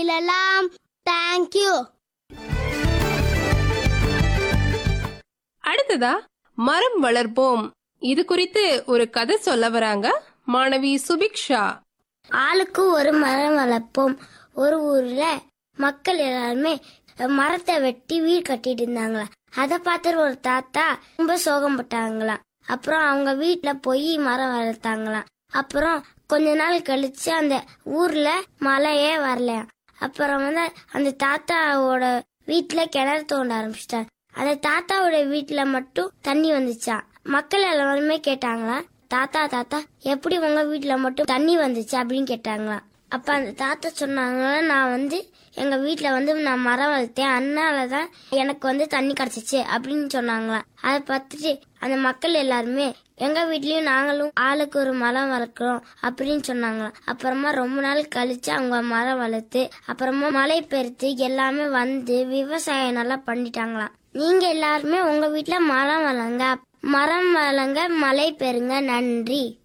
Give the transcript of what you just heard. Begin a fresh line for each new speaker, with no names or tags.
இல்லலாம் thank you
அடுத்ததா மரம் வளர்ப்போம் இது குறித்து ஒரு கதை சொல்ல வராங்க மாணவி சுபிக்ஷா
ஆளுக்கு ஒரு மரம் வளர்ப்போம் ஒரு ஊர்ல மக்கள் எல்லாருமே மரத்தை வெட்டி வீடு கட்டிட்டு இருந்தாங்களா அதை பார்த்து ஒரு தாத்தா ரொம்ப சோகப்பட்டாங்களாம் அப்புறம் அவங்க வீட்ல போய் மரம் வளர்த்தாங்களாம் அப்புறம் கொஞ்ச நாள் கழிச்சு அந்த ஊர்ல மழையே வரலையாம் அப்புறம் வந்து அந்த தாத்தாவோட வீட்ல கிணறு தோண்ட ஆரம்பிச்சிட்டாங்க அந்த தாத்தாவோட வீட்ல மட்டும் தண்ணி வந்துச்சாம் மக்கள் எல்லாருமே கேட்டாங்களாம் தாத்தா தாத்தா எப்படி உங்க வீட்ல மட்டும் தண்ணி வந்துச்சு அப்படின்னு கேட்டாங்களாம் அப்ப அந்த தாத்தா சொன்னாங்க நான் வந்து எங்க வீட்ல வந்து நான் மரம் வளர்த்தேன் அதனாலதான் எனக்கு வந்து தண்ணி கிடைச்சிச்சு அப்படின்னு சொன்னாங்களாம் அதை பார்த்துட்டு அந்த மக்கள் எல்லாருமே எங்க வீட்லயும் நாங்களும் ஆளுக்கு ஒரு மரம் வளர்க்குறோம் அப்படின்னு சொன்னாங்களாம் அப்புறமா ரொம்ப நாள் கழிச்சு அவங்க மரம் வளர்த்து அப்புறமா மழை பெருத்து எல்லாமே வந்து விவசாயம் நல்லா பண்ணிட்டாங்களாம் நீங்க எல்லாருமே உங்க வீட்ல மரம் வளங்க மரம் வளங்க மழை பெறுங்க நன்றி